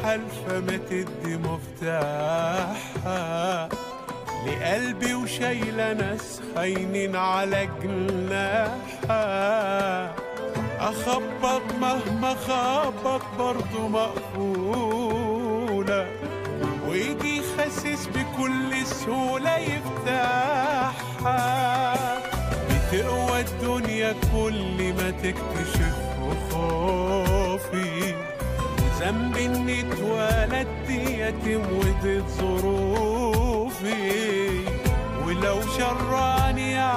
حلفة ما تدي مفتاحها لقلبي وشايلة ناس خاينين على جناحها أخبط مهما خبط برضه مقفولة ويجي خاسس بكل سهولة يفتحها بتقوى الدنيا كل ما تكتشف خوفي وذنبي اني اتولدت يتم وديت ظروفي ولو شراني